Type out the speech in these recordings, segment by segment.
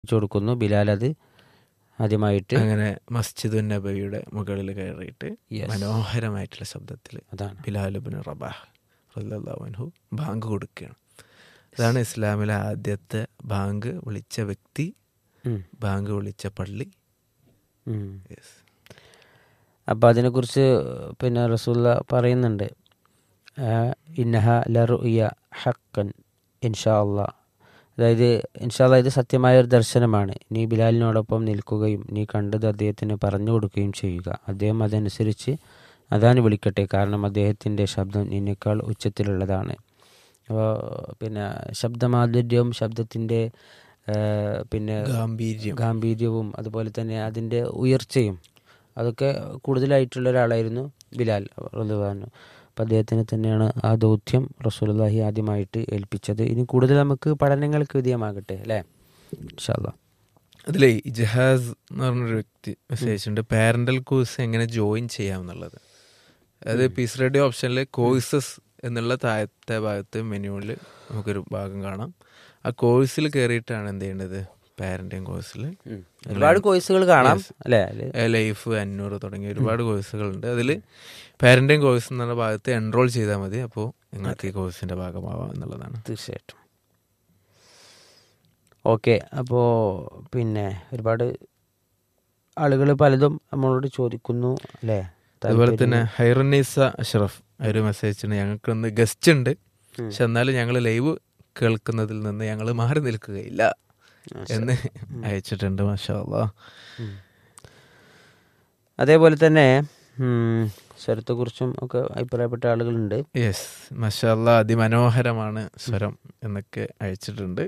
പഠിപ്പിച്ചു കൊടുക്കുന്നു ബിലാൽ അത് ആദ്യമായിട്ട് അങ്ങനെ മസ്ജിദ് നബിയുടെ മുകളിൽ കയറിയിട്ട് Yes. മനോഹരമായിട്ടുള്ള ശബ്ദത്തിൽ അതാണ് ബിലാലുബിൻ റബാഹ് റല്ലാഹു ബാങ്ക് കൊടുക്കുകയാണ് അതാണ് ഇസ്ലാമിലെ ആദ്യത്തെ ബാങ്ക് വിളിച്ച വ്യക്തി ഉം, ബാങ്ക് വിളിച്ച പള്ളി ഉം. Yes. അപ്പോൾ അതിനെക്കുറിച്ച് പിന്നെ റസൂല്ല പറയുന്നുണ്ട് ആ, ഇന്നഹ ലറുയ ഹക്കൻ ഇൻഷാ അള്ളാ അതായത് ഇൻഷാ അള്ളാ ഇത് സത്യമായ ഒരു ദർശനമാണ് നീ ബിലാലിനോടൊപ്പം നിൽക്കുകയും നീ കണ്ടത് അദ്ദേഹത്തിന് പറഞ്ഞു കൊടുക്കുകയും ചെയ്യുക അദ്ദേഹം അതനുസരിച്ച് അതാണ് വിളിക്കട്ടെ കാരണം അദ്ദേഹത്തിൻ്റെ ശബ്ദം നിന്നേക്കാൾ ഉച്ചത്തിലുള്ളതാണ് അപ്പോൾ പിന്നെ ശബ്ദമാധുര്യവും ശബ്ദത്തിൻ്റെ ആ, പിന്നെ ഗാംഭീര്യം ഗാംഭീര്യവും അതുപോലെ തന്നെ അതിൻ്റെ ഉയർച്ചയും അതൊക്കെ കൂടുതലായിട്ടുള്ള ഒരാളായിരുന്നു ബിലാൽ റളിയല്ലാഹു അപ്പം അദ്ദേഹത്തിന് തന്നെയാണ് ആ ദൗത്യം റസൂലുള്ളാഹി ആദ്യമായിട്ട് ഏൽപ്പിച്ചത് ഇനി കൂടുതൽ നമുക്ക് പഠനങ്ങൾക്ക് വിധേയമാകട്ടെ അല്ലേ ഇൻഷാല്ലാ അതിലേ ഇജഹാസ് എന്ന് പറഞ്ഞൊരു വ്യക്തി മെസ്സേജ് ഉണ്ട് പാരന്റൽ കോഴ്സ് എങ്ങനെ ജോയിൻ ചെയ്യാം എന്നുള്ളത് അതായത് പീസ് റേഡിയോ ഓപ്ഷനിൽ കോഴ്സസ് എന്നുള്ള താഴത്തെ ഭാഗത്ത് മെനുവിൽ നമുക്കൊരു ഭാഗം കാണാം ആ കോഴ്സിൽ കയറിയിട്ടാണ് എന്ത് ചെയ്യേണ്ടത് പാരന്റിങ് കോഴ്സിൽ ഒരുപാട് കോഴ്സുകൾ കാണാം അല്ലേ അതില് ലൈഫ് അഞ്ഞൂറ് തുടങ്ങിയ ഒരുപാട് കോഴ്സുകളുണ്ട് അതിൽ പാരന്റിങ് കോഴ്സ് എന്നുള്ള ഭാഗത്ത് എൻറോൾ ചെയ്താൽ മതി അപ്പോൾ നിങ്ങൾക്ക് ഈ കോഴ്സിന്റെ ഭാഗമാവാം എന്നുള്ളതാണ് തീർച്ചയായിട്ടും ഓക്കെ അപ്പോൾ പിന്നെ ഒരുപാട് ആളുകൾ പലതും നമ്മളോട് ചോദിക്കുന്നു അല്ലേ അതുപോലെ തന്നെ ഹൈറനീസ അഷ്റഫ് ഒരു മെസ്സേജ് ഉണ്ട് ഞങ്ങൾക്ക് ഒന്ന് ഗസ്റ്റ് ഉണ്ട് പക്ഷെ എന്നാലും ഞങ്ങൾ ലൈവ് കേൾക്കുന്നതിൽ നിന്ന് ഞങ്ങൾ മാറി നിൽക്കുകയില്ല എന്ന് അയച്ചിട്ടുണ്ട് മാഷാ അല്ലാ ഉം. അതേപോലെ തന്നെ ഉം, സ്വരത്തെക്കുറിച്ചും ഒക്കെ അഭിപ്രായപ്പെട്ട ആളുകളുണ്ട് യെസ് മാഷാ അല്ലാ അതിമനോഹരമാണ് സ്വരം എന്നൊക്കെ അയച്ചിട്ടുണ്ട്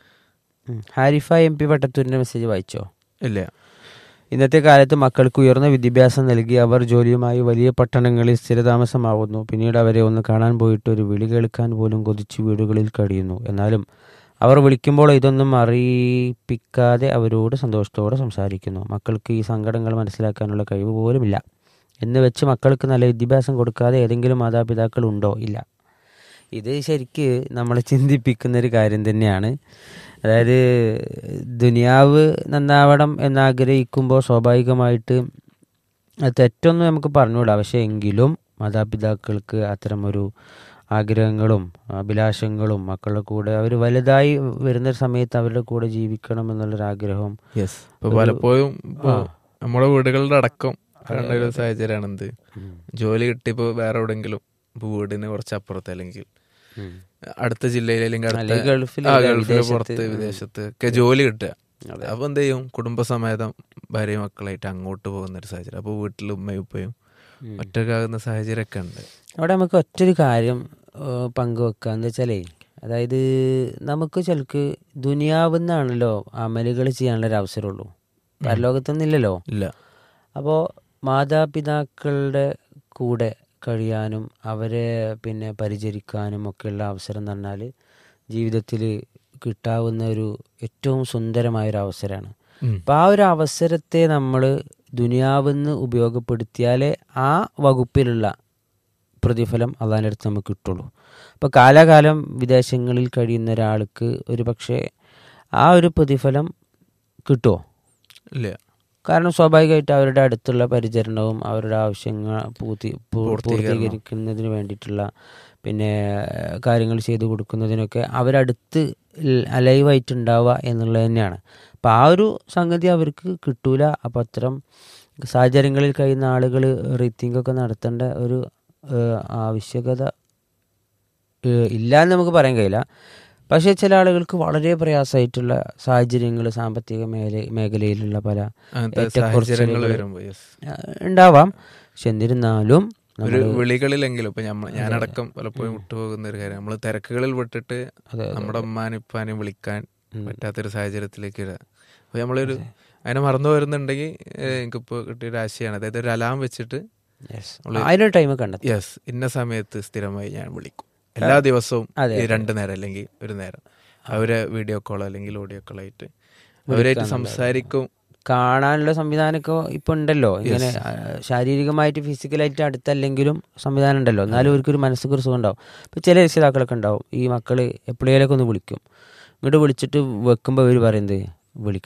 ഉം. ഹാരിഫ എം പി വട്ടത്തൂരിൻ്റെ മെസ്സേജ് വായിച്ചോ ഇല്ല ഇന്നത്തെ കാലത്ത് മക്കൾക്ക് ഉയർന്ന വിദ്യാഭ്യാസം നൽകി അവർ ജോലിയുമായി വലിയ പട്ടണങ്ങളിൽ സ്ഥിരതാമസമാവുന്നു പിന്നീട് അവരെ ഒന്ന് കാണാൻ പോയിട്ട് ഒരു വിളി കേൾക്കാൻ പോലും കൊതിച്ച് വീടുകളിൽ കഴിയുന്നു എന്നാലും അവർ വിളിക്കുമ്പോൾ ഇതൊന്നും അറിയിപ്പിക്കാതെ അവരോട് സന്തോഷത്തോടെ സംസാരിക്കുന്നു മക്കൾക്ക് ഈ സങ്കടങ്ങൾ മനസ്സിലാക്കാനുള്ള കഴിവ് പോലുമില്ല എന്ന് വെച്ച് മക്കൾക്ക് നല്ല വിദ്യാഭ്യാസം കൊടുക്കാതെ ഏതെങ്കിലും മാതാപിതാക്കൾ ഉണ്ടോ ഇല്ല ഇത് ശരിക്ക് നമ്മളെ ചിന്തിപ്പിക്കുന്ന ഒരു കാര്യം തന്നെയാണ് അതായത് ദുനിയാവ് നന്നാവണം എന്നാഗ്രഹിക്കുമ്പോൾ സ്വാഭാവികമായിട്ട് അത് തെറ്റൊന്നും നമുക്ക് പറഞ്ഞുകൂടാ പക്ഷേ എങ്കിലും മാതാപിതാക്കൾക്ക് അത്തരമൊരു ആഗ്രഹങ്ങളും അഭിലാഷങ്ങളും മക്കളുടെ കൂടെ അവർ വലുതായി വരുന്ന സമയത്ത് അവരുടെ കൂടെ ജീവിക്കണം എന്നുള്ളൊരു ആഗ്രഹം യെസ് ഇപ്പൊ പലപ്പോഴും ഇപ്പൊ നമ്മുടെ വീടുകളുടെ അടക്കം കാണുന്ന ഒരു സാഹചര്യമാണ് എന്ത് ജോലി കിട്ടിയപ്പോ വേറെ എവിടെങ്കിലും ഇപ്പൊ വീടിന് കുറച്ച് അപ്പുറത്ത് അല്ലെങ്കിൽ അടുത്ത ജില്ലയിൽ അല്ലെങ്കിൽ അടുത്ത അല്ലെങ്കിൽ ഗൾഫില് ആ, അല്ലെ, ഗൾഫില് വിദേശത്ത്. പുറത്ത് വിദേശത്ത് ഒക്കെ ജോലി കിട്ടുക അപ്പൊ എന്ത് ചെയ്യും കുടുംബസമേതം ഭാര്യയും മക്കളായിട്ട് അങ്ങോട്ട് പോകുന്ന ഒരു സാഹചര്യം അപ്പൊ വീട്ടിൽ ഉമ്മയും ഉപ്പയും ഒറ്റക്കാകുന്ന സാഹചര്യമൊക്കെ ഉണ്ട് അവിടെ നമുക്ക് ഒറ്റൊരു കാര്യം ഏഹ്, പങ്കുവെക്കാം എന്താ വെച്ചാലേ അതായത് നമുക്ക് ചിലക്ക് ദുനിയാവുന്നാണല്ലോ അമലുകൾ ചെയ്യാനുള്ള ഒരു അവസരമുള്ളൂ പരലോകത്തൊന്നുമില്ലല്ലോ ഇല്ല അപ്പോൾ മാതാപിതാക്കളുടെ കൂടെ കഴിയാനും അവരെ പിന്നെ പരിചരിക്കാനും ഒക്കെയുള്ള അവസരം എന്ന് പറഞ്ഞാൽ ജീവിതത്തിൽ കിട്ടാവുന്ന ഒരു ഏറ്റവും സുന്ദരമായ ഒരു അവസരമാണ് ഉം. അപ്പം ആ ഒരു അവസരത്തെ നമ്മൾ ദുനിയാവെന്ന് ഉപയോഗപ്പെടുത്തിയാലേ ആ വകുപ്പിലുള്ള പ്രതിഫലം അള്ളാൻ്റെ അടുത്ത് നമുക്ക് കിട്ടുള്ളൂ അപ്പോൾ കാലാകാലം വിദേശങ്ങളിൽ കഴിയുന്ന ഒരാൾക്ക് ഒരു പക്ഷേ ആ ഒരു പ്രതിഫലം കിട്ടുമോ ഇല്ല കാരണം സ്വാഭാവികമായിട്ട് അവരുടെ അടുത്തുള്ള പരിചരണവും അവരുടെ ആവശ്യങ്ങൾ പൂർത്തി പൂ- പൂർത്തീകരിക്കുന്നതിന് വേണ്ടിയിട്ടുള്ള പിന്നെ ഏഹ്, കാര്യങ്ങൾ ചെയ്തു കൊടുക്കുന്നതിനൊക്കെ അവരടുത്ത് അലൈവായിട്ടുണ്ടാവുക എന്നുള്ളത് തന്നെയാണ് അപ്പം ആ ഒരു സംഗതി അവർക്ക് കിട്ടൂല അപ്പം അത്തരം സാഹചര്യങ്ങളിൽ കഴിയുന്ന ആളുകൾ റീത്തിങ്ക് ഒക്കെ നടത്തേണ്ട ഒരു ഏഹ്, ആവശ്യകത ഏഹ്, ഇല്ല എന്ന് നമുക്ക് പറയാൻ കഴിയില്ല പക്ഷേ ചില ആളുകൾക്ക് വളരെ പ്രയാസമായിട്ടുള്ള സാഹചര്യങ്ങൾ സാമ്പത്തിക മേഖല മേഖലയിലുള്ള പല അങ്ങനത്തെ ഏറ്റക്കുറച്ചിലുകൾ സാഹചര്യങ്ങൾ വരുമ്പോ യെസ് ആ, ഉണ്ടാവാം പക്ഷെ എന്നിരുന്നാലും ഒരു നമ്മള് വിളികളിലെങ്കിലും ഇപ്പൊ ഞമ്മ ഞാനടക്കം പലപ്പോഴും വിട്ടുപോകുന്ന ഒരു കാര്യം നമ്മൾ തിരക്കുകളിൽ വിട്ടിട്ട് അതെ, നമ്മുടെ ഉമ്മാനും ഉപ്പാനും വിളിക്കാൻ പറ്റാത്തൊരു സാഹചര്യത്തിലേക്ക് വരിക അപ്പൊ നമ്മളൊരു അതിനെ മറന്നു വരുന്നുണ്ടെങ്കിൽ എനിക്കിപ്പോ കിട്ടിയൊരു ആശയമാണ് അതായത് ഒരു അലാം വെച്ചിട്ട് yes. അതിനൊരു ടൈം കണ്ടെത്തി യെസ് ഇന്ന സമയത്ത് സ്ഥിരമായി ഞാൻ വിളിക്കും എല്ലാ ദിവസവും അതെ, ഈ രണ്ട് നേരം അല്ലെങ്കിൽ ഒരു നേരം അവരെ വീഡിയോ കോൾ അല്ലെങ്കിൽ ഓഡിയോ കോൾ ആയിട്ട് അവരായിട്ട് സംസാരിക്കും കാണാനുള്ള സംവിധാനമൊക്കെ ഇപ്പൊ ഉണ്ടല്ലോ ഇങ്ങനെ ആ, ശാരീരികമായിട്ട് ഫിസിക്കലായിട്ട് അടുത്തല്ലെങ്കിലും സംവിധാനം ഉണ്ടല്ലോ എന്നാലും അവർക്കൊരു മനസ്സിക്ക് ഒരു സുഖം ഉണ്ടാവും ഇപ്പൊ ചില രക്ഷിതാക്കളൊക്കെ ഉണ്ടാവും ഈ മക്കള് എപ്പോഴേലൊക്കെ ഒന്ന് വിളിക്കും ഇങ്ങോട്ട് വിളിച്ചിട്ട് വെക്കുമ്പോൾ അവർ പറയുന്നത് വിളിക്കണം